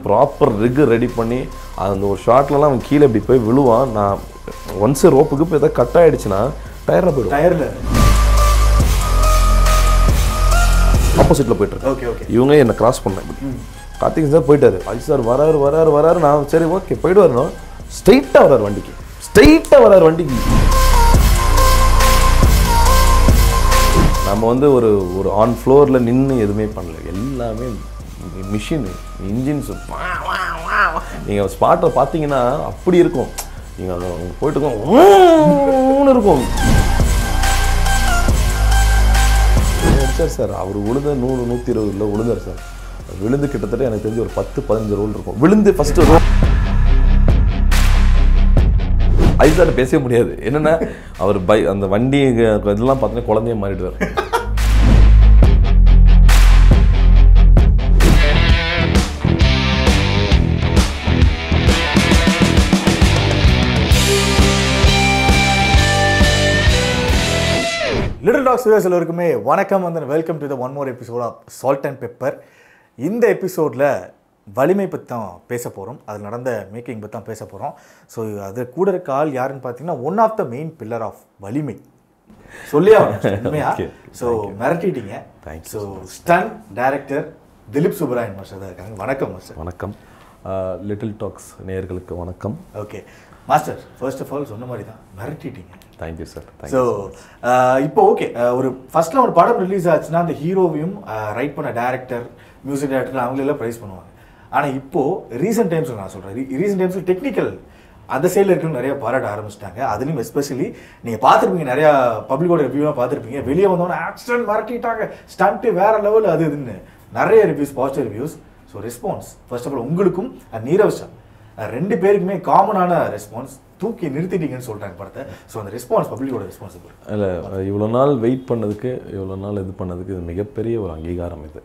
Proper rig ready பண்ணி அந்த ஒரு ஷார்ட்லலாம் அவன் கீழே இப்படி போய் விழுவான் நான் ஒன்ஸ் ரோப்புக்கு இப்போ எதாவது கட் ஆயிடுச்சுன்னா டயரில் போயிடும் டயர்ல ஆப்போசிட்டில் போயிட்டு இருக்கு. ஓகே ஓகே இவங்க என்னை கிராஸ் பண்ணேன் கார்த்திக் சார் போயிட்டாரு அஜித் சார் வராரு வராரு வராரு நான் சரி ஓகே போயிட்டு வரணும் ஸ்ட்ரைட்டாக வராரு வண்டிக்கு ஸ்ட்ரைட்டாக வராரு வண்டிக்கு நம்ம வந்து ஒரு ஒரு ஆன் ஃப்ளோரில் நின்று எதுவுமே பண்ணல எல்லாமே மிஷின் இன்ஜின்ஸ் நீங்கள் ஸ்பாட்டை பார்த்தீங்கன்னா அப்படி இருக்கும் நீங்கள் அங்கே போயிட்டு இருக்கோம் ஊன்னு இருக்கும் அடிச்சார் சார் அவர் விழுந்த நூறு நூற்றி இருபதுல விழுந்தார் சார் விழுந்து கிட்டத்தட்ட எனக்கு தெரிஞ்சு ஒரு பத்து பதினஞ்சு ரோல் இருக்கும் விழுந்து ஃபஸ்ட்டு ரோ ஐசார் பேசவே முடியாது என்னன்னா அவர் பை அந்த வண்டி இதெல்லாம் பார்த்தீங்கன்னா குழந்தைய மாறிடுவார் லிட்டில் டாக்ஸ் வியூவர்ஸ் எல்லோருக்குமே வணக்கம் வந்து welcome to the one more episode of salt and pepper இந்த எபிசோடில் வலிமை பற்றி தான் பேச போகிறோம் அதில் நடந்த மேக்கிங் பற்றி தான் பேச போகிறோம் ஸோ அது கூட இருக்க ஆள் யாருன்னு பார்த்தீங்கன்னா one of the main pillar of Valimai சொல்லியா உண்மையா Okay. ஸோ மிரட்டிட்டீங்க Thank you so stunt director Dileep Subbarayan master தான் இருக்காங்க வணக்கம் மாஸ்டர் வணக்கம் லிட்டில் டாக்ஸ் நேயர்களுக்கு வணக்கம் okay master first of all சொன்ன மாதிரி தான் மிரட்டிட்டீங்க தேங்க்யூ சார் ஸோ இப்போ ஓகே ஒரு ஃபர்ஸ்ட்ல ஒரு படம் ரிலீஸ் ஆச்சுன்னா அந்த ஹீரோவையும் ரைட் பண்ண டேரக்டர் மியூசிக் டேரக்டர் அவங்களெல்லாம் ப்ரைஸ் பண்ணுவாங்க ஆனால் இப்போ ரீசெண்ட் டைம்ஸில் நான் சொல்கிறேன் ரீசெண்ட் டைம்ஸில் டெக்னிக்கல் அந்த சைடில் இருக்கணும் நிறைய பாராட்ட ஆரம்பிச்சிட்டாங்க அதுலேயும் எஸ்பெஷலி நீங்கள் பார்த்துருப்பீங்க நிறையா பப்ளிக்கோட ரிவ்யூலாம் பார்த்துருப்பீங்க வெளியே வந்தோன்னே ஆக்சிடென்ட் மிரட்டிட்டாங்க ஸ்டண்ட்டு வேற லெவல் அது இதுன்னு நிறைய reviews positive reviews so response first of all உங்களுக்கும் and நீரவ் ஷா அஹ் ரெண்டு பேருக்குமே காமனான ரெஸ்பான்ஸ் தூக்கி நிறுத்திட்டீங்கன்னு சொல்கிறாங்க படத்தை ஸோ அந்த ரெஸ்பான்ஸ் பப்ளிக்கோட ரெஸ்பான்ஸ் இல்லை இவ்வளோ நாள் வெயிட் பண்ணதுக்கு இவ்வளோ நாள் இது பண்ணதுக்கு இது மிகப்பெரிய ஒரு அங்கீகாரம் இது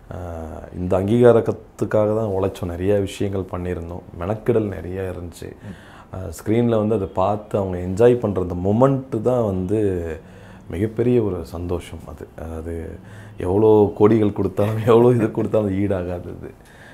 அஹ் இந்த அங்கீகாரத்துக்காக தான் உழைச்சோம் நிறைய விஷயங்கள் பண்ணியிருந்தோம் மெனக்கிடல் நிறைய இருந்துச்சு ஸ்க்ரீனில் வந்து அதை பார்த்து அவங்க என்ஜாய் பண்ணுற அந்த மொமெண்ட்டு தான் வந்து மிகப்பெரிய ஒரு சந்தோஷம் அது அது எவ்வளோ கோடிகள் கொடுத்தாலும் எவ்வளோ இது கொடுத்தாலும் ஈடாகாது இது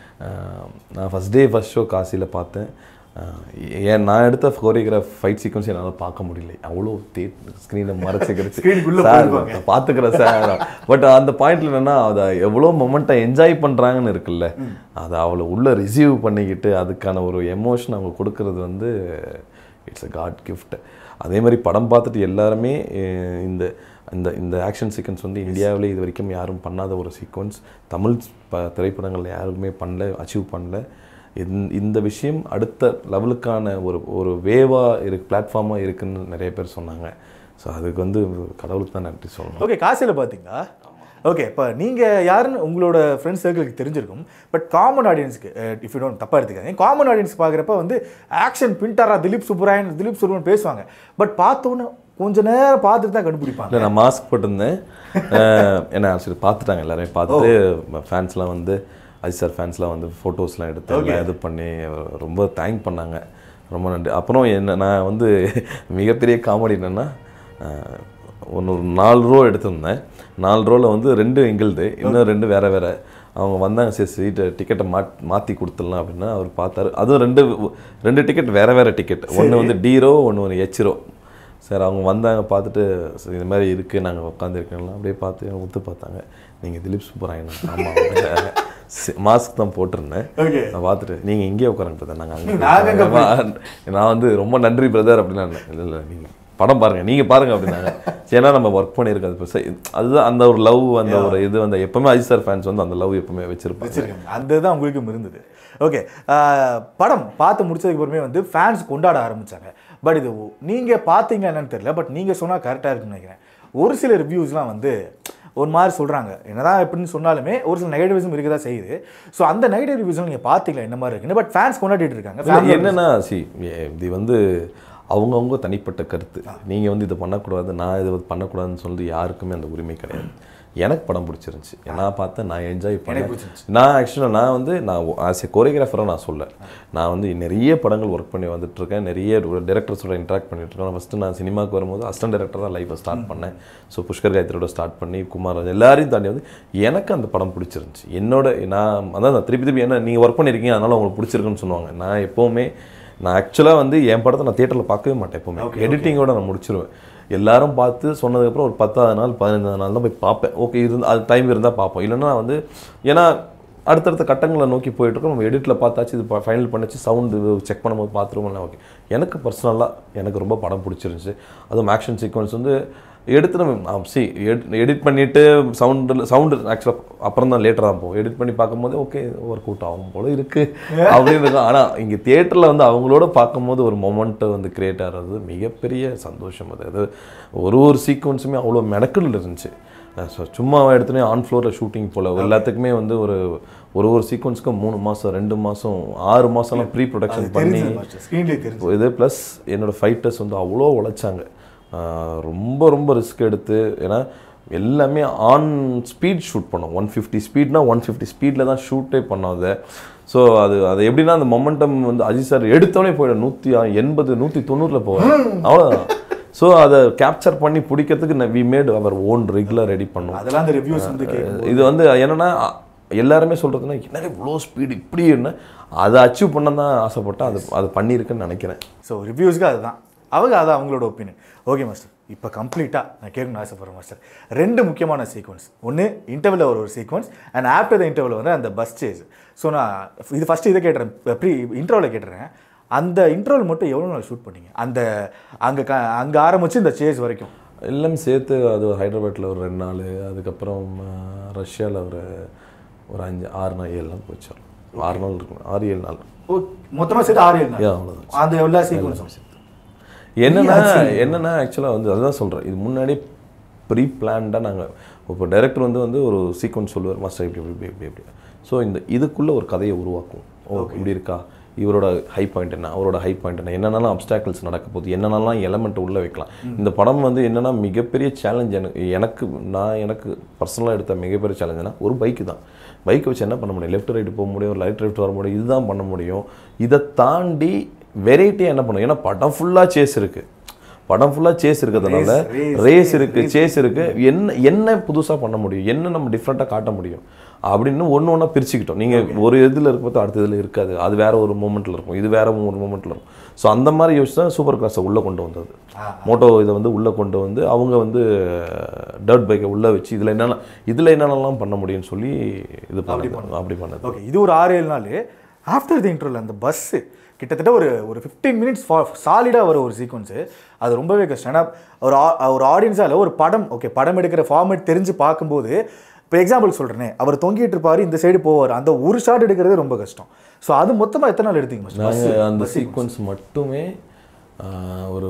அஹ் நான் ஃபஸ்ட் டே ஃபஸ்ட் ஷோ காசியில் பார்த்தேன் அஹ் ஏன் நான் எடுத்த கோரியோகிராஃப் ஃபைட் சீக்வன்ஸ் என்னால் பார்க்க முடியல அவ்வளோ தே ஸ்க்ரீனில் மறைச்சு Screen குள்ள சார் போயிருப்பாங்க. நான் பார்த்துக்கிறேன் சார் பட் அந்த பாயிண்ட்ல என்னன்னா அதை எவ்வளோ மொமெண்ட்டை என்ஜாய் பண்ணுறாங்கன்னு இருக்குல்ல அதை அவ்வளோ உள்ள ரிசீவ் பண்ணிக்கிட்டு அதுக்கான ஒரு எமோஷன் அவங்க கொடுக்கறது வந்து இட்ஸ் a காட் கிஃப்ட் அதே மாதிரி படம் பார்த்துட்டு எல்லாருமே அஹ், இந்த இந்த இந்த ஆக்ஷன் சீக்வன்ஸ் வந்து இந்தியாவிலே இது வரைக்கும் யாரும் பண்ணாத ஒரு சீக்வன்ஸ் தமிழ் ப திரைப்படங்களில் யாருமே பண்ணல அச்சீவ் பண்ணல இந்த- இந்த விஷயம் அடுத்த லெவலுக்கான ஒரு ஒரு வேவாக இருக்கு பிளாட்ஃபார்மாக இருக்குன்னு நிறைய பேர் சொன்னாங்க ஸோ அதுக்கு வந்து கடவுளுக்கு தான் நன்றி சொல்லணும் ஓகே காசியில் பார்த்தீங்களா ஓகே இப்போ நீங்கள் யாருன்னு உங்களோட ஃப்ரெண்ட்ஸ் சர்க்கிளுக்கு தெரிஞ்சிருக்கும் பட் காமன் ஆடியன்ஸ்க்கு இஃப் யூ டோன்ட் தப்பாக எடுத்துக்காதீங்க காமன் ஆடியன்ஸ் பார்க்குறப்ப வந்து ஆக்ஷன் பின்டாரா திலீப் சுப்ராயன் திலீப் சுப்ராயன் பேசுவாங்க பட் பார்த்தோன்னே கொஞ்ச நேரம் பார்த்துட்டு தான் கண்டுபிடிப்பாங்க இல்லை நான் மாஸ்க் போட்டிருந்தேன் அஹ் என்ன சரி பார்த்துட்டாங்க எல்லாருமே பார்த்துட்டு ஃபேன்ஸ்லாம் வந்து அஜித் சார் ஃபேன்ஸ்லாம் வந்து ஃபோட்டோஸ்லாம் எடுத்து எல்லாம் இது பண்ணி ரொம்ப தேங்க் பண்ணாங்க ரொம்ப நன்றி அப்புறம் என்ன நான் வந்து மிகப்பெரிய காமெடி என்னென்னா ஒன்று ஒரு நாலு ரோ எடுத்திருந்தேன் நாலு ரோவில் வந்து ரெண்டு எங்களுது இன்னும் ரெண்டு வேற வேற அவங்க வந்தாங்க சரி சீட்டை டிக்கெட்டை மாட் மாற்றி கொடுத்துடலாம் அப்படின்னா அவர் பார்த்தாரு அதுவும் ரெண்டு ரெண்டு டிக்கெட் வேற வேற டிக்கெட் ஒன்று வந்து டி ரோ ஒன்று ஒரு ஹெச் ரோ சார் அவங்க வந்தாங்க பார்த்துட்டு "சார், இந்த மாதிரி இருக்குது நாங்கள் உட்காந்துருக்கோம்லாம் அப்படியே பார்த்து எனக்கு ஒத்து பார்த்தாங்க நீங்கள் திலீப் சுப்பராயன் ஆமாம் மாஸ்க் தான் போட்டிருந்தேன் ஓகே நான் பார்த்துட்டு நீங்கள் இங்கேயே உட்காரங்க பிரதர் நாங்கள் நாங்க அங்க அங்கே நான் வந்து ரொம்ப நன்றி பிரதர் அப்படின்னா இல்லை இல்லை நீங்கள் படம் பாருங்க நீங்கள் பாருங்க அப்படின்னாங்க சரி, ஏன்னா நம்ம ஒர்க் பண்ணியிருக்கோம் அது பெருசா அதுதான் அந்த ஒரு லவ் அந்த ஒரு இது வந்து எப்பவுமே அஜித் சார் ஃபேன்ஸ் வந்து அந்த லவ் எப்பவுமே வச்சிருப்பாங்க வச்சிருக்காங்க அதுதான் உங்களுக்கும் இருந்தது ஓகே படம் பார்த்து முடிச்சதுக்கு அப்புறமே வந்து ஃபேன்ஸ் கொண்டாட ஆரம்பிச்சாங்க பட் இது நீங்கள் பார்த்தீங்க என்னன்னு தெரியல பட் நீங்கள் சொன்னால் கரெக்டாக இருக்குன்னு நினைக்கிறேன் ஒரு சில ரிவ்யூஸ்லாம் வந்து ஒரு மாதிரி சொல்கிறாங்க என்னதான் எப்படின்னு சொன்னாலுமே ஒரு சில நெகட்டிவிசம் இருக்க தான் செய்யுது ஸோ அந்த நெகட்டிவ் ரிவ்யூஸ்லாம் நீங்கள் பார்த்தீங்களா என்ன மாதிரி இருக்குன்னு பட் ஃபேன்ஸ் கொண்டாடிட்டு இருக்காங்க இல்ல, Family என்னன்னா சி இது வந்து அவங்கவுங்க தனிப்பட்ட கருத்து நீங்கள் வந்து இதை பண்ணக்கூடாது நான் இதை வந்து பண்ணக்கூடாதுன்னு சொல்லி யாருக்குமே அந்த உரிமை கிடையாது எனக்கு படம் பிடிச்சிருந்துச்சு நான் பார்த்தேன் நான் என்ஜாய் பண்ணேன் பிடிச்சிருந்துச்சு. நான் ஆக்சுவலாக நான் வந்து நான் ஆஸ் ஏ கோரியோகிராஃபராக நான் சொல்ல நான் வந்து நிறைய படங்கள் ஒர்க் பண்ணி வந்துட்டு இருக்கேன் நிறைய டேரக்டர்ஸோட இன்ட்ராக்ட் பண்ணிட்டு இருக்கேன் ஃபஸ்ட்டு நான் சினிமாவுக்கு வரும்போது அசிஸ்டன்ட் டேரக்டர் தான் லைஃப்பை ஸ்டார்ட் பண்ணேன் ஸோ புஷ்கர் காயத்ரியோட ஸ்டார்ட் பண்ணி குமார் ராஜ் எல்லாரையும் தாண்டி வந்து எனக்கு அந்த படம் பிடிச்சிருந்துச்சு என்னோட நான் அதான் நான் திருப்பி திருப்பி என்ன நீங்கள் ஒர்க் பண்ணியிருக்கீங்க அதனால உங்களுக்கு பிடிச்சிருக்குன்னு சொல்லுவாங்க நான் எப்போவுமே நான் ஆக்சுவலாக வந்து என் படத்தை நான் தியேட்டரில் பார்க்கவே மாட்டேன் எப்போவுமே எடிட்டிங்கோட நான் முடிச்சிருவேன் எல்லாரும் பார்த்து சொன்னதுக்கப்புறம் ஒரு பத்தாவது நாள் பதினஞ்சாவது நாள் தான் போய் பார்ப்பேன் ஓகே இருந்து அது டைம் இருந்தால் பார்ப்போம் இல்லைன்னா வந்து ஏன்னா அடுத்தடுத்த கட்டங்களை நோக்கி போயிட்டு இருக்கோம் நம்ம எடிட்டில் பார்த்தாச்சு இது ஃபைனல் பண்ணிச்சு சவுண்டு செக் பண்ணும்போது பார்த்துருவோம்லாம் ஓகே எனக்கு பர்சனலாக எனக்கு ரொம்ப படம் பிடிச்சிருந்துச்சு அதுவும் ஆக்ஷன் சீக்வன்ஸ் வந்து எடுத்து நம்ம சி எடிட் பண்ணிவிட்டு சவுண்டில் சவுண்டு ஆக்சுவலாக அப்புறம் தான் லேட்டராக தான் போகும் எடிட் பண்ணி பார்க்கும்போது ஓகே ஒர்க் அவுட் ஆகும் போல இருக்குது அப்படின்னு இருக்கும் ஆனால் இங்கே தியேட்டரில் வந்து அவங்களோட பார்க்கும்போது ஒரு மொமெண்ட்டை வந்து கிரியேட் ஆகிறது மிகப்பெரிய சந்தோஷம் அது அது ஒரு ஒரு சீக்வன்ஸுமே அவ்வளோ மெனக்கல் இருந்துச்சு ஸோ சும்மா எடுத்துனே ஆன் ஃப்ளோரில் ஷூட்டிங் போல் எல்லாத்துக்குமே வந்து ஒரு ஒரு ஒரு சீக்வன்ஸ்க்கும் மூணு மாதம் ரெண்டு மாதம் ஆறு மாதம்லாம் ப்ரீ ப்ரொடக்ஷன் பண்ணி தெரிஞ்சு ஸ்க்ரீன்லேயே தெரிஞ்சு இப்போ இது ப்ளஸ் என்னோட ஃபைட்டர்ஸ் வந்து அவ்வளோ உழைச்சாங்க ஆஹ் ரொம்ப ரொம்ப ரிஸ்க் எடுத்து ஏன்னா எல்லாமே ஆன் ஸ்பீட் ஷூட் பண்ணோம் ஒன் ஃபிஃப்டி ஸ்பீட்னா ஒன் ஃபிஃப்டி ஸ்பீடில் தான் ஷூட்டே பண்ணோம் அதை ஸோ அது அது எப்படின்னா அந்த மொமெண்டம் வந்து அஜித் சார் எடுத்தோடனே போயிடும் நூற்றி எண்பது நூற்றி தொண்ணூறில் போவேன் அவ்வளோதான் ஸோ அதை கேப்சர் பண்ணி பிடிக்கிறதுக்கு we made our own regular ready பண்ணோம் அதெல்லாம் அந்த ரிவ்யூஸ் வந்து கேட்கும் இது வந்து என்னன்னா அ- எல்லாருமே சொல்றதுன்னா என்ன இவ்வளோ ஸ்பீடு இப்படி என்ன அதை அச்சீவ் பண்ண தான் ஆசைப்பட்டேன் அது அது பண்ணியிருக்குன்னு நினைக்கிறேன் ஸோ ரிவ்யூஸ்க்கு அதுதான் அவங்க அது அவங்களோட ஒப்பீனியன் ஓகே மாஸ்டர் இப்போ கம்ப்ளீட்டாக நான் கேட்கணும்னு ஆசைப்படுறேன் மாஸ்டர் ரெண்டு முக்கியமான சீக்வன்ஸ் ஒன்று இன்டர்வலில் ஒரு ஒரு sequence and after the interval வந்து அந்த பஸ் சேஸ் ஸோ நான் இது ஃபஸ்ட்டு இதை கேட்டுறேன் ப்ரீ இன்டர்வலில் கேட்டுறேன் அந்த இன்டர்வல் மட்டும் எவ்வளோ நாள் ஷூட் பண்ணீங்க அந்த அங்கே க அங்கே ஆரம்பிச்சு இந்த சேஸ் வரைக்கும் எல்லாமே சேர்த்து அது ஹைதராபாத்தில் ஒரு ரெண்டு நாள் அதுக்கப்புறம் ரஷ்யாவில் ஒரு ஒரு அஞ்சு ஆறு நாள் ஏழு நாள் போச்சு ஆறு நாள் இருக்கும் ஆறு ஏழு நாள் ஓ மொத்தமாக சேர்த்து ஆறு ஏழு நாள் Yeah, அவ்வளவுதான். அந்த எல்லா சீக்வன்ஸும் என்னன்னா என்னன்னா ஆக்சுவலாக வந்து அதுதான் சொல்கிறேன் இது முன்னாடி ப்ரீ பிளான்டாக நாங்கள் இப்போ டைரக்டர் வந்து வந்து ஒரு சீக்வன்ஸ் சொல்லுவார் மாஸ்டர் இப்படி இப்படி இப்படி இப்படி ஸோ இந்த இதுக்குள்ளே ஒரு கதையை உருவாக்கும் ஓ இப்படி இருக்கா இவரோட ஹை பாயிண்ட் என்ன அவரோட ஹை பாயிண்ட் என்ன என்னென்னலாம் அப்டாக்கிள்ஸ் நடக்க போகுது என்னென்னலாம் எலமெண்ட் உள்ளே வைக்கலாம் இந்த படம் வந்து என்னென்னா மிகப்பெரிய சேலஞ்ச் எனக்கு எனக்கு நான் எனக்கு பர்சனலாக எடுத்த மிகப்பெரிய சேலஞ்சுனா ஒரு பைக்கு தான் பைக்கை வச்சு என்ன பண்ண முடியும் லெஃப்ட் ரைட்டு போக முடியும் ரைட் லெஃப்ட் வர முடியும் இதுதான் பண்ண முடியும் இதை தாண்டி வெரைட்டியாக என்ன பண்ணும் ஏன்னா படம் ஃபுல்லாக சேஸ் இருக்குது படம் ஃபுல்லாக சேஸ் இருக்கிறதுனால Race, race, ரேஸ் இருக்கு சேஸ் இருக்கு என்ன என்ன புதுசாக பண்ண முடியும் என்ன நம்ம டிஃப்ரெண்ட்டாக காட்ட முடியும் அப்படின்னு ஒன்று ஒன்றா பிரிச்சுக்கிட்டோம் நீங்கள் ஒரு இதில் இருக்கப்போ அடுத்த இதில் இருக்காது அது வேற ஒரு மூமெண்ட்டில் இருக்கும் இது வேற ஒரு மூமெண்ட்டில் இருக்கும் ஸோ அந்த மாதிரி யோசிச்சு தான் சூப்பர் கிளாஸை உள்ளே கொண்டு வந்தது மோட்டோ இதை வந்து உள்ளே கொண்டு வந்து அவங்க வந்து டர்ட் பைக்கை உள்ளே வச்சு இதில் என்னென்ன இதில் என்னென்னலாம் பண்ண முடியும்னு சொல்லி இது பண்ணது அப்படி பண்ணது ஓகே இது ஒரு ஆறு ஏழு நாள் ஆஃப்டர் தி இன்டர்வல் அந்த பஸ்ஸு கிட்டத்தட்ட ஒரு ஒரு ஃபிஃப்டீன் மினிட்ஸ் சாலிடாக வர ஒரு சீக்வன்ஸு அது ரொம்பவே கஷ்டம் ஏன்னா ஒரு ஆ- ஒரு ஆடியன்ஸால் ஒரு படம் ஓகே படம் எடுக்கிற ஃபார்மேட் தெரிஞ்சு பார்க்கும்போது இப்போ எக்ஸாம்பிள் சொல்கிறேனே அவர் தொங்கிட்டு இருப்பார் இந்த சைடு போவார் அந்த ஒரு ஷாட் எடுக்கிறதே ரொம்ப கஷ்டம் ஸோ அது மொத்தமாக எத்தனை நாள் எடுத்தீங்க மாஸ்டர்? நாங்கள் அந்த சீக்வன்ஸ் மட்டுமே ஆஹ், ஒரு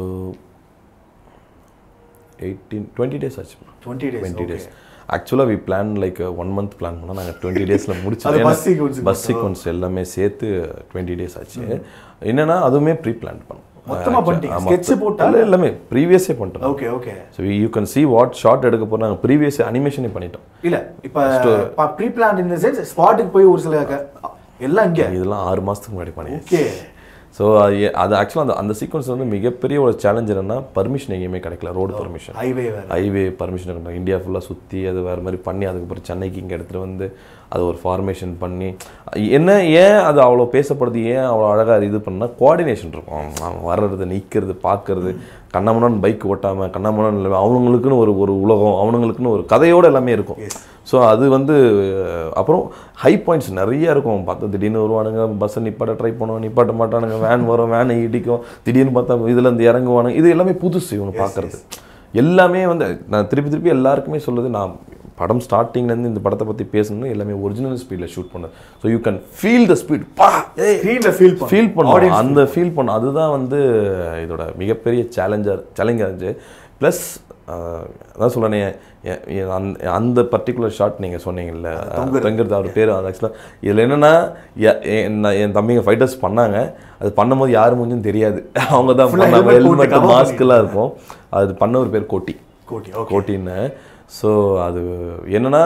எயிட்டீன் டுவெண்ட்டி டேஸ் ஆச்சு 20 days, டுவெண்ட்டி டேஸ் ஆக்சுவலாக we plan like one month plan பண்ணால் நாங்கள் டுவெண்ட்டி டேஸில் அது முடிச்சோம் bus sequence பஸ் சீக்வன்ஸ் எல்லாமே சேர்த்து டுவெண்ட்டி டேஸ் ஆச்சு என்னன்னா அதுவுமே ப்ரீ பிளான் பண்ணோம் மொத்தமா பண்ணிட்டீங்க? ஆமா. sketch போட்டா? இல்ல, எல்லாமே ப்ரீவியஸே பண்ணிட்டோம் okay okay so you can see what shot எடுக்க போகிறோம் நாங்கள் ப்ரீவியஸ் அனிமேஷனே பண்ணிட்டோம் இல்லை இப்போ ப்ரீ பிளான் இந்த சென்ஸ் ஸ்பாட்டுக்கு போய் ஒரு சில க- எல்லாம் இங்கே இதெல்லாம் ஆறு மாதத்துக்கு முன்னாடி பண்ணி ஓகே ஸோ அது ஆக்சுவலாக அந்த அந்த சீக்வன்ஸ் வந்து மிகப்பெரிய ஒரு சேலஞ்ச் என்னன்னா பர்மிஷன் எங்கேயுமே கிடைக்கல ரோடு பர்மிஷன் ஹைவே வேறு ஹைவே பர்மிஷன் இருக்கணும் இந்தியா ஃபுல்லாக சுற்றி அது வேறு மாதிரி பண்ணி அதுக்கப்புறம் சென்னைக்கு இங்கே எடுத்துகிட்டு வந்து அது ஒரு ஃபார்மேஷன் பண்ணி என்ன ஏன் அது அவ்வளோ பேசப்படுது ஏன் அவ்வளோ அழகாக இது பண்ணால் கோஆர்டினேஷன் இருக்கும் அவன் வர்றது நிற்கிறது பார்க்கறது கண்ணாமண்ணான் பைக் ஓட்டாமல் கண்ணாமண்ணான் இல்லாமல் அவனுங்களுக்குன்னு ஒரு ஒரு உலகம் அவனுங்களுக்குன்னு ஒரு கதையோடு எல்லாமே இருக்கும் ஸோ அது வந்து அஹ், அப்புறம் ஹை பாயிண்ட்ஸ் நிறைய இருக்கும் பார்த்தா திடீர்னு வருவானுங்க பஸ்ஸை நிப்பாட்ட ட்ரை பண்ணுவோம் நிப்பாட்ட மாட்டானுங்க வேன் வரும் வேனை இடிக்கும் திடீர்னு பார்த்தா இதுல இருந்து இறங்குவானுங்க இது எல்லாமே புதுசு இவனு பார்க்கறது எல்லாமே வந்து நான் திருப்பி திருப்பி எல்லாருக்குமே சொல்லுது நான் படம் ஸ்டார்டிங்லேருந்து இந்த படத்தை பற்றி பேசணும்னு எல்லாமே ஒரிஜினல் ஸ்பீடில் ஷூட் பண்ணது so you can feel the speed பா ஏய் ஸ்க்ரீனில் ஃபீல் பண்ண ஃபீல் பண்ணும் அந்த ஃபீல் பண்ணும் அதுதான் வந்து இதோட மிகப்பெரிய சேலஞ்சாக சேலஞ்சாக இருந்துச்சு ப்ளஸ் அதான் சொல்கிறேனே அந்த அந்த பர்டிகுலர் ஷாட் நீங்கள் சொன்னீங்கல்ல தங்குறது அவர் பேர் அது ஆக்சுவலாக இதில் என்னென்னா என் தம்பிங்க ஃபைட்டர்ஸ் பண்ணாங்க அது பண்ணும்போது யார் மூஞ்சும் தெரியாது அவங்க தான் Full ஆ பண்ணாங்க helmet போட்டு ஹெல்மெட் cover மாஸ்க்கெல்லாம் இருக்கும் அது பண்ண ஒரு பேர் கோட்டி கோட்டி ஓகே கோட்டின்னு ஸோ அது என்னன்னா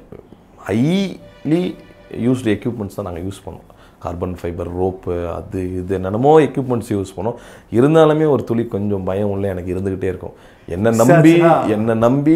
ஹைலி யூஸ்டு எக்யூப்மெண்ட்ஸ் தான் நாங்கள் யூஸ் பண்ணோம் கார்பன் ஃபைபர் ரோப்பு அது இது என்னென்னமோ எக்யூப்மெண்ட்ஸ் யூஸ் பண்ணோம் இருந்தாலுமே ஒரு துளி கொஞ்சம் பயம் உள்ள எனக்கு இருந்துக்கிட்டே இருக்கும் என்னை நம்பி என்னை நம்பி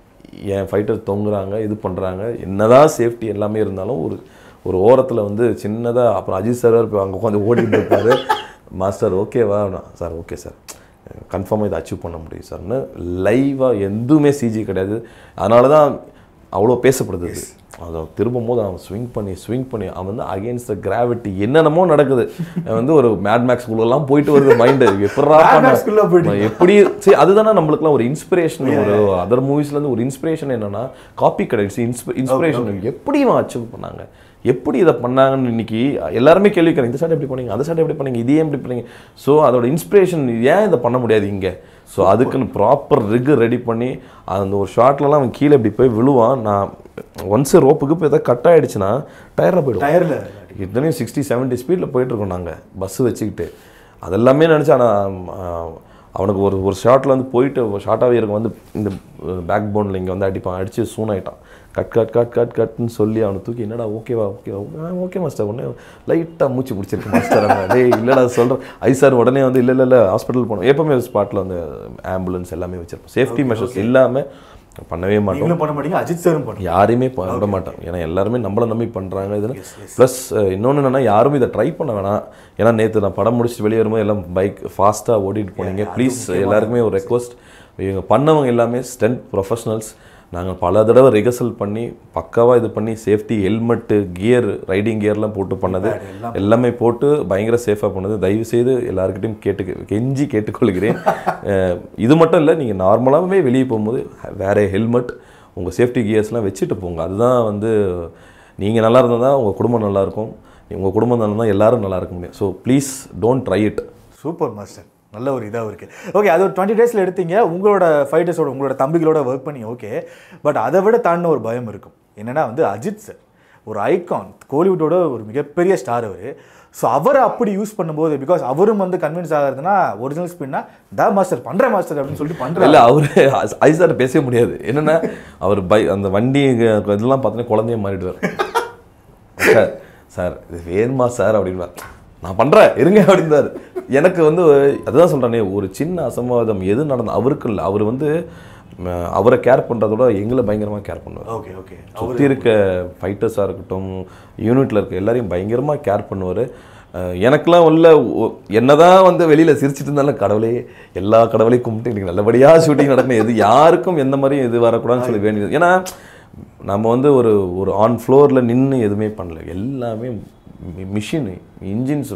என் ஃபைட்டர் தொங்குறாங்க இது பண்ணுறாங்க என்னதான் சேஃப்டி எல்லாமே இருந்தாலும் ஒரு ஒரு ஓரத்தில் வந்து சின்னதாக அப்புறம் அஜித் சார் இப்போ அங்கே உட்காந்து ஓடிட்டு இருப்பாரு மாஸ்டர் ஓகேவா சார் ஓகே சார் கன்ஃபார்மாக இதை அச்சீவ் பண்ண முடியும் சார்னு லைவாக எதுவுமே சிஜி கிடையாது அதனால தான் அவ்வளோ பேசப்படுது அது. அதை திரும்பும் போது அவன் ஸ்விங் பண்ணி ஸ்விங் பண்ணி அவன் வந்து அகேன்ஸ்ட் த கிராவிட்டி என்னென்னமோ நடக்குது அவன் வந்து ஒரு மேட் மேக்ஸ் எல்லாம் போயிட்டு வருது மைண்டு எப்படா Mad பண்ண Max குள்ள போயிட்டீங்க. எப்படி சரி அதுதானே நம்மளுக்குலாம் ஒரு இன்ஸ்பிரேஷன் ஒரு அதர் மூவிஸ்லேருந்து ஒரு இன்ஸ்பிரேஷன் என்னன்னா காப்பி கிடைச்சு இன்ஸ்பிரேஷன் எப்படி இவன் அச்சீவ் பண்ணாங்க எப்படி இதை பண்ணாங்கன்னு இன்னைக்கு எல்லாருமே கேள்வி கேட்குறாங்க இந்த ஷாட் எப்படி பண்ணீங்க அந்த ஷாட் எப்படி பண்ணீங்க இதே எப்படி பண்ணீங்க ஸோ அதோட இன்ஸ்பிரேஷன் ஏன் இதை பண்ண முடியாது இங்கே ஸோ அதுக்குன்னு ப்ராப்பர் ரிக் ரெடி பண்ணி அந்த ஒரு ஷாட்லலாம் அவன் கீழே இப்படி போய் விழுவான் நான் ஒன்ஸ் ரோப்புக்கு இப்போ எதாவது கட் ஆயிடுச்சுன்னா டயரில் போயிடும் டயர்ல இத்தனையும் சிக்ஸ்டி செவன்ட்டி ஸ்பீடில் போயிட்டுருக்கோம் நாங்கள் பஸ் வச்சுக்கிட்டு அதெல்லாமே நினச்சா நான் அவனுக்கு ஒரு ஒரு ஷாட்டில் வந்து போயிட்டு ஷார்ட்டாகவே இருக்கும் வந்து இந்த பேக் போனில் இங்கே வந்து அடிப்பான் அடித்து சூனாயிட்டான் கட் கட் கட் கட் கட்னு சொல்லி அவனை தூக்கி என்னடா ஓகேவா ஓகேவா ஓகே மாஸ்டர் உடனே லைட்டாக மூச்சு பிடிச்சிருக்கு மாஸ்டர் அவன் டேய் இல்லைடா சொல்கிறேன் ஐ சார் உடனே வந்து இல்லை இல்லை இல்லை ஹாஸ்பிட்டல் போனோம் எப்பவுமே ஸ்பாட்டில் வந்து ஆம்புலன்ஸ் எல்லாமே வச்சிருப்போம் சேஃப்டி மெஷர்ஸ் இல்லாமல் பண்ணவே மாட்டோம் நீங்களும் பண்ண மாட்டீங்க அஜித் சாரும் பண்ண யாரையுமே ப- விட மாட்டோம் ஏன்னா எல்லாருமே நம்மளை நம்பி பண்ணுறாங்க இதில் ப்ளஸ் இன்னொன்று என்னென்னா யாரும் இதை ட்ரை பண்ண வேணாம் ஏன்னா நேற்று நான் படம் முடிச்சுட்டு வெளியே வரும்போது எல்லாம் பைக் ஃபாஸ்ட்டாக ஓட்டிட்டு போனீங்க ப்ளீஸ் எல்லாருக்குமே ஒரு ரெக்வஸ்ட் இவங்க பண்ணவங்க எல்லாமே ஸ்டென்ட் ப்ரொஃபஷனல்ஸ் நாங்கள் பல தடவை ரிகர்சல் பண்ணி பக்காவாக இது பண்ணி சேஃப்டி ஹெல்மெட்டு கியர் ரைடிங் கியர்லாம் போட்டு பண்ணது எல்லாமே போட்டு பயங்கர சேஃபாக பண்ணது தயவு செய்து எல்லாருக்கிட்டையும் கேட்டு கெஞ்சி கேட்டுக்கொள்கிறேன் அஹ் இது மட்டும் இல்லை நீங்கள் நார்மலாகவே வெளியே போகும்போது வேற ஹெல்மெட் உங்கள் சேஃப்டி கியர்ஸ்லாம் வச்சுட்டு போங்க அதுதான் வந்து நீங்கள் நல்லா இருந்தால் தான் உங்கள் குடும்பம் நல்லா இருக்கும் உங்கள் குடும்பம் நல்லா இருந்தால் எல்லாரும் நல்லா இருக்க முடியும் so please don't try it super master நல்ல ஒரு இதாக இருக்குது ஓகே அது ஒரு டுவெண்ட்டி டேஸில் எடுத்தீங்க உங்களோட ஃபைட்டர்ஸோட உங்களோட தம்பிகளோட ஒர்க் பண்ணி ஓகே பட் அதை விட தாண்டின ஒரு பயம் இருக்கும் என்னன்னா வந்து அஜித் சார் ஒரு ஐகான் கோலிவுட்டோட ஒரு மிகப்பெரிய ஸ்டார் அவர் ஸோ அவரை அப்படி யூஸ் பண்ணும்போது பிகாஸ் அவரும் வந்து கன்வின்ஸ் ஆகிறதுனா ஒரிஜினல் ஸ்பின்னா டா மாஸ்டர் பண்ணுற மாஸ்டர் அப்படின்னு சொல்லிட்டு பண்ணுறாரு இல்லை அவர் ஐசார் பேசவே முடியாது என்னென்னா அவர் பை அந்த வண்டி இதெல்லாம் பார்த்தோன்னா குழந்தைய மாறிடுவார் சார் சார் இது வேணுமா சார் அப்படின்பார் நான் பண்ணுறேன் இருங்க அப்படின்றார் எனக்கு வந்து அதுதான் சொல்கிறேனே ஒரு சின்ன அசம்பாவிதம் எது நடந்த அவருக்கு இல்லை அவர் வந்து ம, அவரை கேர் பண்ணுறதோட எங்களை பயங்கரமாக கேர் பண்ணுவார் ஓகே ஓகே சுற்றி இருக்க ஃபைட்டர்ஸாக இருக்கட்டும் யூனிட்டில் இருக்க எல்லாரையும் பயங்கரமாக கேர் பண்ணுவார் எனக்கெல்லாம் உள்ள ஒ- என்னதான் வந்து வெளியில் சிரிச்சிட்டு இருந்தாலும் கடவுளே எல்லா கடவுளையும் கும்பிட்டு எனக்கு நல்லபடியாக ஷூட்டிங் நடக்கணும் எது யாருக்கும் எந்த மாதிரியும் இது வரக்கூடாதுன்னு சொல்லி வேண்டியது ஏன்னா நம்ம வந்து ஒரு ஒரு ஆன் ஃப்ளோரில் நின்று எதுவுமே பண்ணல எல்லாமே மிஷின் இன்ஜின்ஸ்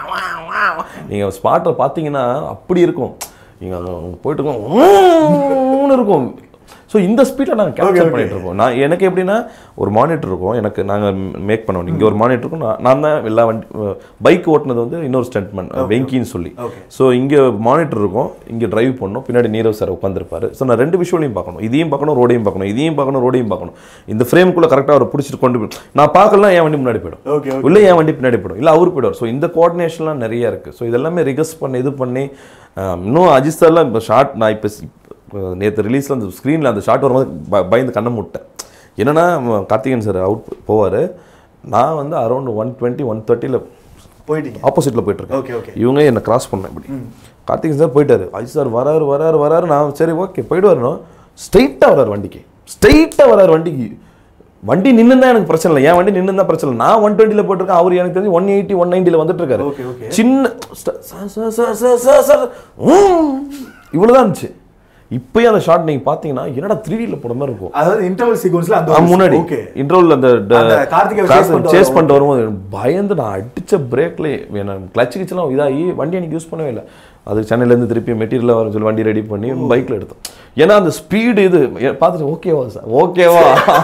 நீங்கள் ஸ்பாட்டை பார்த்தீங்கன்னா அப்படி இருக்கும் நீங்கள் அங்கே போயிட்டு இருக்கோம் ஊன்னு இருக்கும் ஸோ இந்த ஸ்பீடில் நாங்கள் கேப்சர் பண்ணிட்டு இருக்கோம் நான் எனக்கு எப்படின்னா ஒரு மானிட்டர் இருக்கும் எனக்கு நாங்கள் மேக் பண்ணோம் இங்கே ஒரு மானிட்டர் இருக்கும் நான் நான் தான் எல்லா வண்டி பைக் ஓட்டுனது வந்து இன்னொரு ஸ்டண்ட்மேன் வெங்கின்னு சொல்லி Okay. ஸோ இங்கே மானிட்டர் இருக்கும் இங்கே டிரைவ் பண்ணணும் பின்னாடி நீரவ் சார் உட்காந்துருப்பாரு ஸோ நான் ரெண்டு விஷுவலையும் பார்க்கணும் இதையும் பார்க்கணும் ரோடையும் பார்க்கணும் இதையும் பார்க்கணும் ரோடையும் பார்க்கணும் இந்த ஃப்ரேமுக்குள்ளே கரெக்டாக அவர் பிடிச்சிட்டு கொண்டு போய் நான் பார்க்கலாம் என் வண்டி முன்னாடி போயிடும் ஓகே இல்லை என் வண்டி பின்னாடி போயிடும் இல்லை அவர் போயிடுவார் ஸோ இந்த கோஆர்டினேஷன்லாம் நிறைய இருக்குது ஸோ இதெல்லாமே ரிகஸ் பண்ணி இது பண்ணி ஆஹ், இன்னும் அஜித் சார்லாம் இப்போ ஷார்ட் நான் இப்போ நேற்று ரிலீஸில் அந்த ஸ்க்ரீனில் அந்த ஷார்ட் வரும்போது ப- பயந்து கண்ணை மூட்டேன் என்னன்னா ம, கார்த்திகேயன் சார் அவுட் போவார் நான் வந்து அரௌண்ட் ஒன் டுவெண்ட்டி ஒன் தேர்ட்டியில் போயிட்டீங்க ஆப்போசிட்டில் போயிட்டுருக்கேன் ஓகே ஓகே இவங்க என்னை கிராஸ் பண்ணேன் இப்படி கார்த்திகேயன் சார் போயிட்டாரு அஜித் சார் வராரு வராரு வராரு நான் சரி ஓகே போயிட்டு வரணும் ஸ்ட்ரைட்டாக வராரு வண்டிக்கு ஸ்ட்ரைட்டாக வராரு வண்டிக்கு வண்டி நின்று தான் எனக்கு பிரச்சனை இல்லை என் வண்டி நின்று தான் பிரச்சனை இல்லை நான் ஒன் டுவெண்ட்டியில் போட்டிருக்கேன் அவர் எனக்கு தெரிஞ்சு ஒன் எயிட்டி ஒன் நைன்ட்டியில் வந்துட்டு இருக்காரு ஓகே ஓகே சின்ன ஸ்ட- sir sir sir sir sir sir இவ்வளோதான் இருந்துச்சு இப்போயும் அந்த ஷாட் நீங்கள் பார்த்தீங்கன்னா என்னடா த்ரீ டியில் போட மாதிரி இருக்கும் அதாவது இன்டர்வல் சீக்வன்ஸ்ல அந்த ஆ, முன்னாடி ஓகே இன்டர்வல் அந்த அந்த கார்த்திகை chase பண்ணிட்டு சேஸ் பண்ணிட்டு வரும்போது பயந்து நான் அடிச்ச பிரேக்ல கிளச்சு கிச்சலாம் இதாகி வண்டி எனக்கு யூஸ் பண்ணவே இல்லை அது சென்னையிலேருந்து திருப்பி மெட்டீரியலாக வரும் சொல்லி வண்டி ரெடி பண்ணி பைக்கில் எடுத்தோம் ஏன்னா அந்த ஸ்பீடு இது எ- பார்த்துட்டு ஓகேவா சார் ஓகேவா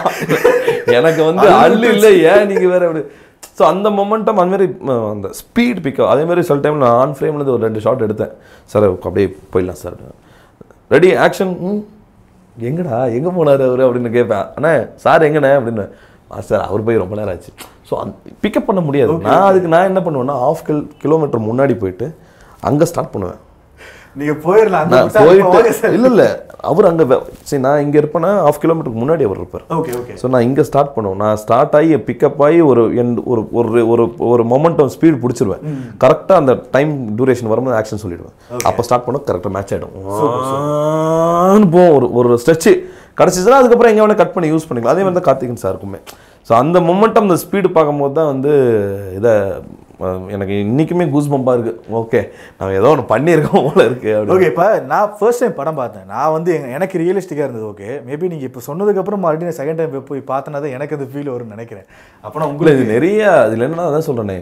எனக்கு வந்து அள்ளு இல்லை ஏன் நீங்கள் வேற அப்படி ஸோ அந்த மொமெண்டம் அந்த மாதிரி ம, அந்த ஸ்பீட் பிக்கப் அதே மாதிரி சில டைம் நான் ஆன் ஃப்ரேம்லேருந்து ஒரு ரெண்டு ஷாட் எடுத்தேன் சார் அப்படியே போயிடலாம் சார் ரெடி ஆக்ஷன் ம் எங்கடா எங்கே போனார் அவர் அப்படின்னு கேட்பேன் அண்ணா சார் எங்கண்ணே அப்படின்னு சார் அவர் போய் ரொம்ப நேரம் ஆச்சு ஸோ அந் பிக்கப் பண்ண முடியாது நான் அதுக்கு நான் என்ன பண்ணுவேன்னா ஆஃப் கில் கிலோமீட்டர் முன்னாடி போயிட்டு அங்கே ஸ்டார்ட் பண்ணுவேன் நீங்க போயிடலாம் அந்த நான் சார், இப்ப வாங்க போயிட்டு சார். இல்ல இல்ல அவர் அங்க வே- சரி நான் இங்க இருப்பேன்னா ஹாஃப் கிலோமீட்டருக்கு முன்னாடி அவர் இருப்பார் ஓகே ஓகே ஸோ நான் இங்கே ஸ்டார்ட் பண்ணுவேன் நான் ஸ்டார்ட் ஆகி பிக்கப் ஆகி ஒரு என் ஒரு ஒரு ஒரு ஒரு மொமெண்டம் ஸ்பீட் பிடிச்சிருவேன் கரெக்டாக அந்த டைம் டியூரேஷன் வரும்போது ஆக்ஷன் சொல்லிடுவேன் அப்போ ஸ்டார்ட் பண்ண கரெக்டாக மேட்ச் ஆகிடும் போவோம் ஒரு ஒரு ஸ்ட்ரெச்சு கிடச்சிச்சுன்னா அதுக்கப்புறம் எங்கே வேணால் கட் பண்ணி யூஸ் பண்ணிக்கலாம் அதே மாதிரி தான் கார்த்திகன் சாருக்குமே ஸோ அந்த மொமெண்டம் அந்த ஸ்பீடு பார்க்கும்போது தான் வந்து இதை அஹ், எனக்கு இன்னைக்குமே கூஸ் பம்பாக இருக்குது ஓகே நம்ம ஏதோ ஒன்று பண்ணியிருக்கோம் போல இருக்கு அப்படின்னு ஓகே இப்போ நான் ஃபர்ஸ்ட் டைம் படம் பார்த்தேன் நான் வந்து எங்க- எனக்கு ரியலிஸ்டிக்காக இருந்தது ஓகே மேபி நீங்கள் இப்போ சொன்னதுக்கப்புறம் மறுபடியும் நான் செகண்ட் டைம் போய் பார்த்தனா தான் எனக்கு அந்த ஃபீல் வரும்னு நினைக்கிறேன் அப்போ நான் இல்லை உங்களுக்கு இது நிறைய அதில் என்னன்னா அதான் சொல்கிறேனே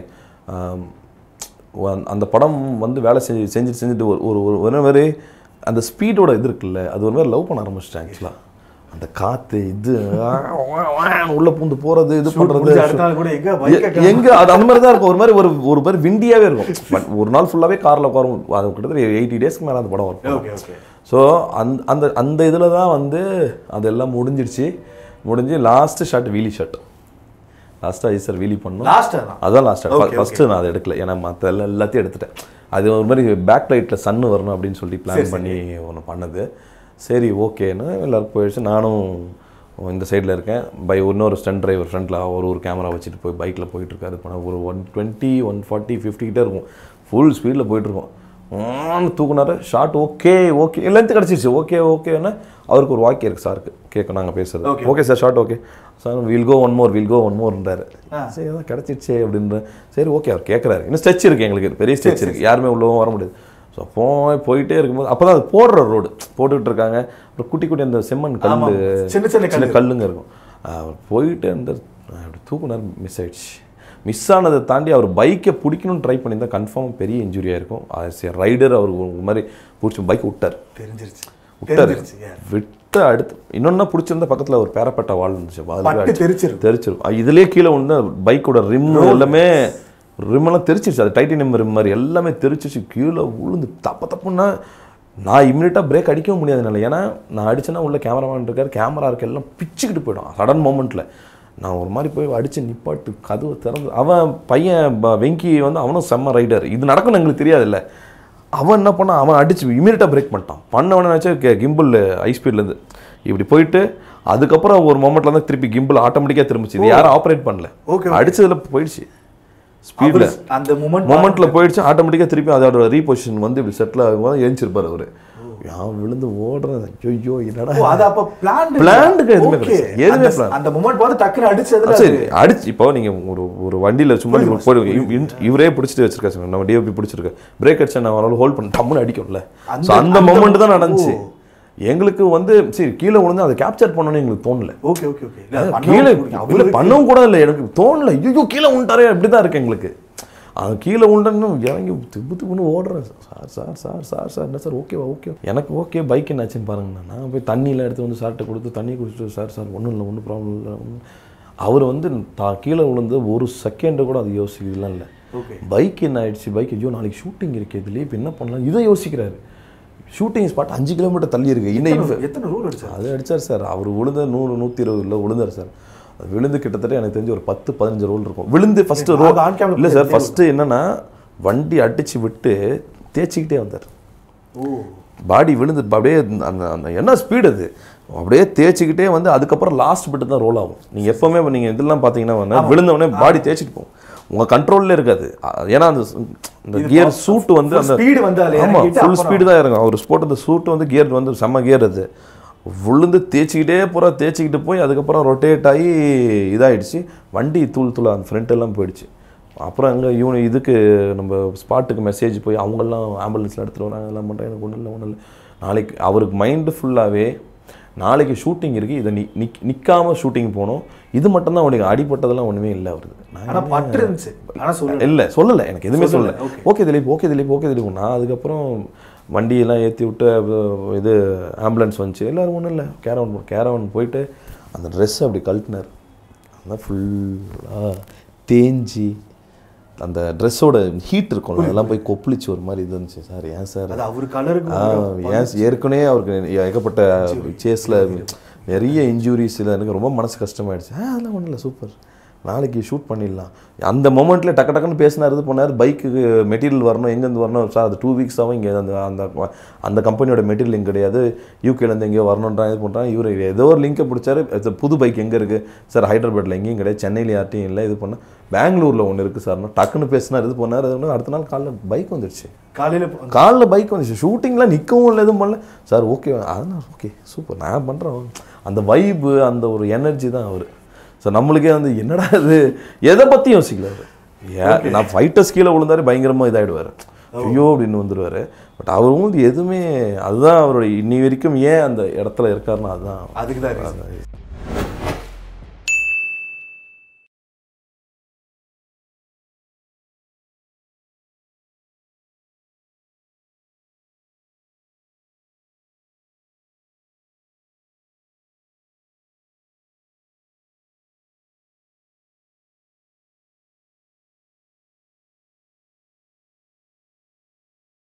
அந்த படம் வந்து வேலை செஞ்சு செஞ்சு செஞ்சுட்டு ஒரு ஒரு ஒரு ஒரு மாதிரி அந்த ஸ்பீடோட இது இருக்குல்ல அது ஒரு மாதிரி லவ் பண்ண ஆரம்பிச்சிட்டேன் ஆக்சுவலாக அந்த காற்று இது உள்ள பூந்து போகிறது இது முடிஞ்ச பண்ணுறது அடுத்த நாள் கூட எங்க பைக் எங்க அது அந்த மாதிரி தான் இருக்கும் ஒரு மாதிரி ஒரு ஒரு மாதிரி விண்டியாவே இருக்கும் பட் ஒரு நாள் ஃபுல்லாவே கார்ல உட்காரும் அது கிட்டத்தட்ட எயிட்டி டேஸ்க்கு மேல அந்த படம் வரும் ஓகே ஓகே ஸோ அந்த அந்த அந்த இதில் தான் வந்து அதெல்லாம் முடிஞ்சிடுச்சு முடிஞ்சு லாஸ்ட் ஷாட் வீலி ஷாட் லாஸ்ட்டாக ஐ சார் வீலி பண்ணோம் லாஸ்ட்டாக தான் அதான் லாஸ்ட் Okay, ஃபஸ்ட்டு நான் அதை எடுக்கல ஏன்னா மற்ற எல்லா எல்லாத்தையும் எடுத்துட்டேன் அது ஒரு மாதிரி பேக் லைட்டில் சன்னு வரணும் அப்படின்னு சொல்லி பிளான் பண்ணி ஒன்று பண்ணது சரி ஓகேன்னு எல்லாரும் போயிடுச்சு நானும் இந்த சைடில் இருக்கேன் பை இன்னொரு ஸ்டன் டிரைவர் ஃப்ரண்ட்டில் ஒரு ஒரு கேமரா வச்சுட்டு போய் பைக்கில் போயிட்டுருக்காரு இப்போ ஒரு one twenty one forty fifty கிட்டே இருக்கும் ஃபுல் ஸ்பீடில் போயிட்டுருக்கோம் தூக்குனாரு ஷார்ட் ஓகே ஓகே லென்த் கிடச்சிருச்சு ஓகே ஓகேன்னா அவருக்கு ஒரு வாக்கியம் இருக்குது சாருக்கு கேட்க நாங்கள் பேசுறது Okay. Okay sir shot okay sir will go one more will go one மோர்ன்றாரு சரி அதான் கிடச்சிருச்சே அப்படின்ற சரி ஓகே அவர் கேட்குறாரு இன்னும் ஸ்ட்ரெச் இருக்குது எங்களுக்கு பெரிய ஸ்ட்ரெச் இருக்குது யாருமே உள்ளவும் வர முடியாது ஸோ போய் போயிட்டே இருக்கும்போது அப்போ தான் அது போடுற ரோடு போட்டுக்கிட்டு இருக்காங்க அப்புறம் குட்டி குட்டி அந்த செம்மண் கல் ஆமா. சின்ன சின்ன சின்ன கல்லுங்க இருக்கும் அவர் போயிட்டு அந்த அப்படி தூக்குனார் மிஸ் ஆயிடுச்சு மிஸ் ஆனதை தாண்டி அவர் பைக்கை பிடிக்கணும்னு ட்ரை பண்ணியிருந்தா கன்ஃபார்ம் பெரிய இன்ஜுரியாக இருக்கும் அது ரைடர் அவர் ஒரு மாதிரி பிடிச்சி பைக் விட்டார் தெரிஞ்சிருச்சு விட்டார் தெரிஞ்சிருச்சு yeah. விட்டு அடுத்து இன்னொன்னா பிடிச்சிருந்தா பக்கத்தில் ஒரு பேரப்பட்ட வால் இருந்துச்சு அதுல பட்டு அடிச்சு- தெரிச்சிரும் தெரிச்சிருக்கும் அஹ் இதுலயே கீழே வந்து பைக்கோட ரிம் எல்லாமே rim எல்லாம் தெரிச்சிருச்சு அது டைட்டினியம் ரிம் மாதிரி எல்லாமே தெரிச்சிருச்சு கீழே விழுந்து தப்ப தப்புன்னா நான் இம்மிடியட்டாக பிரேக் அடிக்கவும் முடியாது என்னால ஏன்னா நான் அடிச்சேன்னா உள்ள கேமராமேன் இருக்கார் கேமரா இருக்க எல்லாம் பிச்சுக்கிட்டு போயிடும் சடன் மோமெண்ட்டில் நான் ஒரு மாதிரி போய் அடிச்சு நிப்பாட்டு கதவை திறந்து அவன் பையன் ப- வெங்கி வந்து அவனும் செம்ம ரைடர் இது நடக்கும்னு எங்களுக்கு தெரியாதுல்ல அவன் என்ன பண்ணான் அவன் அடிச்சு இமீடியட்டாக பிரேக் பண்ணிட்டான் பண்ணவன நினச்சா கிம்பிள் ஹை ஸ்பீட்லேருந்து இப்படி போயிட்டு அதுக்கப்புறம் ஒரு மொமெண்ட்ல தான் திருப்பி கிம்பிள் ஆட்டோமேட்டிக்காக திரும்பிச்சு இது யாரும் ஆப்ரேட் பண்ணல Okay, அடிச்சதுல போயிடுச்சு ஸ்பீடில் அவரு அந்த மூமெண்ட் மொமெண்ட்ல போயிடுச்சு ஆட்டோமேட்டிக்காக திருப்பி அதோட ரீபொசிஷன் வந்து இப்படி செட்டில் ஆகும் எழுந்திருப்பார் அவரு யான் விழுந்து ஓடுறது ஐயோ என்னடா ஓ அது அப்ப பிளான் Planned-க்கு எதுவுமே கிடையாது. எதுவுமே plan. அந்த மூமெண்ட் பார்த்து டக்குனு அடிச்சதுல சரி அடிச்சு இப்போ நீங்க ஒரு ஒரு வண்டியில சும்மா நீங்க போய் இவ்- இவ்- இவரே பிடிச்சிட்டு வச்சிருக்காரு சார். நம்ம டிஓபி பிடிச்சிருக்கு பிரேக் அடிச்சா நான் அவரால் ஹோல்ட் பண்ண டம்முன்னு அடிக்கும்ல அந்த- ஸோ அந்த அந்த மொமெண்ட் தான் ஓ. நடந்துச்சு எங்களுக்கு வந்து சரி கீழே விழுந்து அதை கேப்சர் பண்ணணும்னு எங்களுக்கு தோணல ஓகே ஓகே ஓகே கீழே இல்ல பண்ணவும் கூட இல்லை எனக்கு தோணல ஐயோ கீழே விழுந்தாரே அப்படி தான் இருக்கு எங்களுக்கு அது கீழே விழுந்தன்னு இறங்கி திப்பு திப்புன்னு ஓடுறேன் sir sir sir sir sir என்ன சார் ஓகேவா ஓகே எனக்கு ஓகே பைக் என்னாச்சுன்னு பாருங்கண்ணா நான் போய் தண்ணியில் எடுத்து வந்து சார்கிட்ட கொடுத்து தண்ணி குடிச்சிட்டு சார் சார் ஒன்றும் இல்லை ஒன்றும் ப்ராப்ளம் இல்லை ஒண்ணும் அவர் வந்து தான் கீழே விழுந்து ஒரு செகண்டு கூட அது யோசிக்கிறதுலாம் இல்லை ஓகே பைக் என்ன ஆயிடுச்சு பைக் ஐயோ நாளைக்கு ஷூட்டிங் இருக்கு இதுலேயே இப்போ என்ன பண்ணலாம் இதை யோசிக்கிறாரு ஷூட்டிங் ஸ்பாட் அஞ்சு கிலோமீட்டர் தள்ளி இருக்கு இன்னும் எத்தனை ரூல் அடிச்சாரு அது அடிச்சார் சார் அவர் விழுந்த நூறு நூற்றி இருபதுல விழுந்தார் சார் அது விழுந்து கிட்டத்தட்ட எனக்கு தெரிஞ்சு ஒரு பத்து பதினஞ்சு ரோல் இருக்கும் விழுந்து ஃபர்ஸ்ட் ரோ அது on camera இல்லை சார் ஃபர்ஸ்ட் என்னன்னா வண்டி அடிச்சு விட்டு தேய்ச்சிக்கிட்டே வந்தார் ஓ பாடி விழுந்து அப்படியே அந்த அந்த என்ன ஸ்பீடு அது அப்படியே தேய்ச்சிக்கிட்டே வந்து அதுக்கப்புறம் லாஸ்ட் பிட்டு தான் ரோல் ஆகும் நீங்கள் எப்போவுமே நீங்கள் இதெல்லாம் பார்த்தீங்கன்னா வந்து விழுந்த உடனே பாடி தேய்ச்சிட்டு போகும் உங்கள் கண்ட்ரோல்ல இருக்காது அ- ஏன்னா அந்த ஸ்- இந்த கியர் சூட் வந்து full அந்த speed வந்து அதுல ஆமா இறக்கிட்டு ஃபுல் அப்புறம் ஸ்பீடு தான் இறங்கும் அவர் ஸ்போர்ட் அந்த சூட் வந்து கியர் வந்து செம்ம கியர் அது விழுந்து தேய்ச்சிக்கிட்டே பூரா தேய்ச்சிக்கிட்டு போய் அதுக்கப்புறம் ரொட்டேட் ஆகி இதாயிடுச்சு வண்டி தூள் தூள் அந்த ஃப்ரண்ட் எல்லாம் போயிடுச்சு அப்புறம் அங்கே இவனு இதுக்கு நம்ம ஸ்பாட்டுக்கு மெசேஜ் போய் அவங்கெல்லாம் ஆம்புலன்ஸில் எடுத்துகிட்டு வராங்க எல்லாம் பண்ணுறேன் எனக்கு ஒன்றும் இல்லை ஒன்றும் இல்லை நாளைக்கு அவருக்கு மைண்டு ஃபுல்லாகவே நாளைக்கு ஷூட்டிங் இருக்குது இதை நி நிக் நிற்காமல் ஷூட்டிங் போகணும் இது மட்டும்தான் அவனுக்கு அடிப்பட்டதெல்லாம் ஒன்றுமே இல்லை அவருக்கு நான் ஆனா பட்டு இருந்துச்சு ஆனா சொல்லு இல்லை சொல்லலை எனக்கு எதுவுமே சொல்லல, சொல்லலை okay. Okay Dileep okay Dileep okay Dileep நான் அதுக்கப்புறம் வண்டியெல்லாம் ஏற்றி விட்டு அஹ், இது ஆம்புலன்ஸ் வந்துச்சு எல்லோரும் ஒன்றும் இல்லை கேரவன் கேரவன் போயிட்டு அந்த ட்ரெஸ் அப்படி கழட்டினார் அதான் ஃபுல்லாக தேஞ்சி அந்த ட்ரெஸ்ஸோட ஹீட் இருக்கும்ல அதெல்லாம் போய் கொப்பளிச்சு ஒரு மாதிரி இது இருந்துச்சு சார் ஏன் சார் அது அவர் கலருக்கு ஆ, ஏன் ஏற்கனவே அவருக்கு ஏகப்பட்ட சேஸில் நிறைய இன்ஜுரிஸ் இல்லை எனக்கு ரொம்ப மனசு கஷ்டமாயிடுச்சு ஆ அதெல்லாம் ஒன்றும் இல்லை சூப்பர் நாளைக்கு ஷூட் பண்ணிடலாம் அந்த மொமெண்ட்ல டக்கு டக்குன்னு பேசினார் இது பண்ணார் பைக்குக்கு மெட்டீரியல் வரணும் எங்கேருந்து வரணும் சார் அது டூ வீக்ஸ் ஆகும் இங்கே அந்த அந்த அந்த கம்பெனியோட மெட்டீரியல் இங்கே கிடையாது யூகேலேருந்து எங்கேயோ வரணுன்றான் இது பண்ணுறான் இவர் ஏதோ ஒரு லிங்கை பிடிச்சாரு இது புது பைக் எங்கே இருக்குது சார் ஹைதராபாத்தில் எங்கேயும் கிடையாது சென்னையில் யார்ட்டையும் இல்லை இது பண்ண பெங்களூரில் ஒன்று இருக்குது சார் டக்குன்னு பேசினார் இது பண்ணார் அது ஒன்று அடுத்த நாள் காலைல பைக் வந்துடுச்சு காலையில காலில் பைக் வந்துச்சு ஷூட்டிங்லாம் நிற்கவும் இல்லை எதுவும் பண்ணல சார் ஓகே அதெல்லாம் ஓகே சூப்பர் நான் பண்ணுறேன் அந்த வைப்பு அந்த ஒரு எனர்ஜி தான் அவர் ஸோ நம்மளுக்கே வந்து என்னடா இது எதை பற்றி யோசிக்கல அவர் ஏன் நான் ஃபைட்டர்ஸ் கீழே விழுந்தாரு பயங்கரமாக இதாகிடுவார் ஐயோ அப்படின்னு வந்துடுவார் பட் அவர் வந்து எதுவுமே அதுதான் அவருடைய இன்னி வரைக்கும் ஏன் அந்த இடத்துல இருக்காருன்னா அதுதான் அதுக்கு தான் reason.